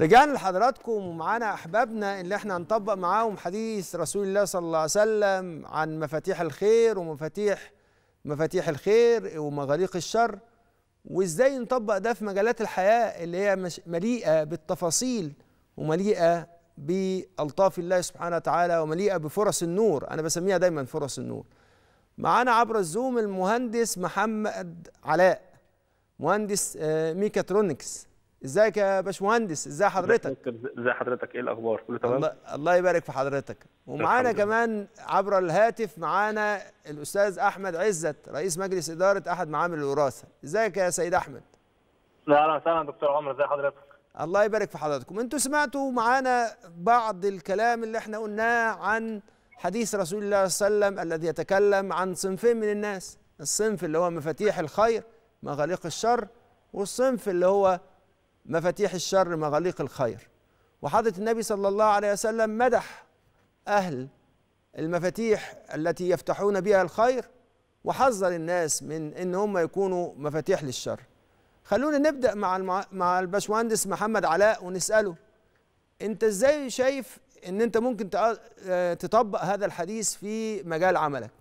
رجعنا لحضراتكم ومعانا احبابنا اللي احنا هنطبق معاهم حديث رسول الله صلى الله عليه وسلم عن مفاتيح الخير ومفاتيح مفاتيح الخير ومغاليق الشر وازاي نطبق ده في مجالات الحياه اللي هي مش- مليئه بالتفاصيل ومليئه بالطاف الله سبحانه وتعالى ومليئه بفرص النور انا بسميها دايما فرص النور معانا عبر الزوم المهندس محمد علاء مهندس آه، ميكاترونكس ازيك يا باشمهندس ازي حضرتك ازي حضرتك ايه الاخبار كله تمام الله, الله يبارك في حضرتك ومعانا الحمد لله. كمان عبر الهاتف معانا الاستاذ احمد عزت رئيس مجلس اداره احد معامل الوراثه ازيك يا سيد احمد لا اهلا وسهلا دكتور عمر ازي حضرتك الله يبارك في حضراتكم انتوا سمعتوا معانا بعض الكلام اللي احنا قلناه عن حديث رسول الله صلى الله عليه وسلم الذي يتكلم عن صنفين من الناس الصنف اللي هو مفاتيح الخير مغاليق الشر والصنف اللي هو مفاتيح الشر مغاليق الخير وحضرة النبي صلى الله عليه وسلم مدح أهل المفاتيح التي يفتحون بها الخير وحذر الناس من ان هم يكونوا مفاتيح للشر خلونا نبدا مع المع... مع الباشمهندس محمد علاء ونساله انت ازاي شايف ان انت ممكن تق- آه، تطبق هذا الحديث في مجال عملك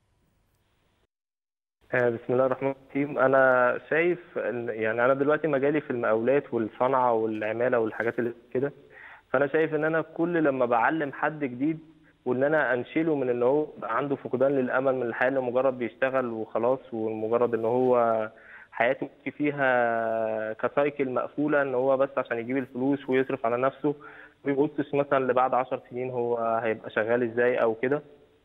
آه، بسم الله الرحمن الرحيم انا شايف إن- يعني انا دلوقتي مجالي في المقاولات والصنعه والعماله والحاجات اللي كده فانا شايف ان انا كل لما بعلم حد جديد وان انا انشله من ان هو يبقى عنده فقدان للامل من الحياه اللي مجرد بيشتغل وخلاص ومجرد ان هو حياته ماشي فيها كسايكل مقفوله ان هو بس عشان يجيب الفلوس ويصرف على نفسه ما بيبصش مثلا لبعد 10 سنين هو هيبقى شغال ازاي او كده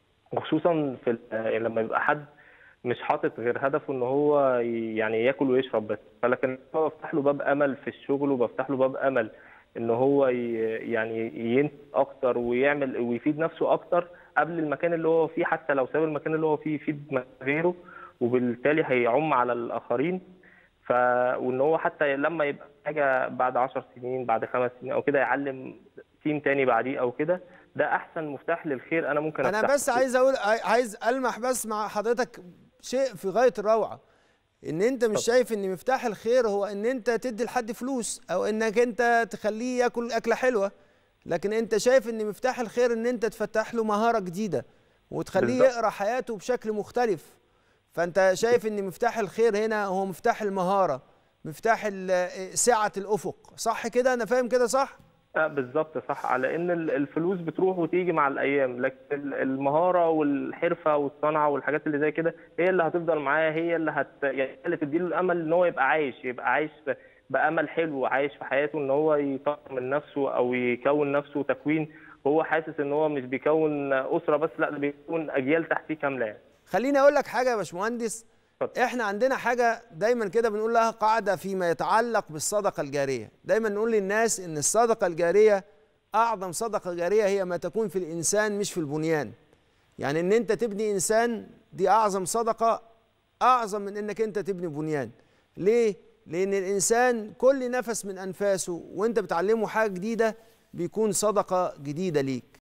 وخصوصا في ال- لما يبقى حد مش حاطط غير هدفه ان هو ي- يعني ياكل ويشرب بس فلكن هو بفتح له باب امل في الشغل وبفتح له باب امل ان هو ي- يعني ينتج اكتر ويعمل ويفيد نفسه اكتر قبل المكان اللي هو فيه حتى لو ساب المكان اللي هو فيه يفيد غيره وبالتالي هيعم على الاخرين ف وان هو حتى لما يبقى حاجه بعد 10 سنين بعد خمس سنين او كده يعلم تيم تاني بعديه او كده ده احسن مفتاح للخير انا ممكن انا أفتحه. بس عايز اقول عاي- عايز المح بس مع حضرتك شيء في غايه الروعه ان انت مش شايف ان مفتاح الخير هو ان انت تدي لحد فلوس او انك انت تخليه ياكل اكله حلوه لكن انت شايف ان مفتاح الخير ان انت تفتح له مهاره جديده وتخليه بالظبط. يقرا حياته بشكل مختلف فانت شايف ان مفتاح الخير هنا هو مفتاح المهاره مفتاح ال- سعه الافق صح كده انا فاهم كده صح آه بالظبط صح على ان ال- الفلوس بتروح وتيجي مع الايام لكن ال- المهاره والحرفه والصنعه والحاجات اللي زي كده هي اللي هتفضل معاه هي اللي هت يعني هي اللي تديله الامل ان هو يبقى عايش يبقى عايش ب- بامل حلو عايش في حياته ان هو يطور من نفسه او يكون نفسه تكوين هو حاسس ان هو مش بيكون اسره بس لا ده بيكون اجيال تحتيه كامله يعني خليني اقول لك حاجه يا باشمهندس اتفضل. احنا عندنا حاجه دايما كده بنقول لها قاعده فيما يتعلق بالصدقه الجاريه دايما نقول للناس ان الصدقه الجاريه اعظم صدقه جاريه هي ما تكون في الانسان مش في البنيان يعني ان انت تبني انسان دي اعظم صدقه اعظم من انك انت تبني بنيان ليه لان الانسان كل نفس من انفاسه وانت بتعلمه حاجه جديده بيكون صدقه جديده ليك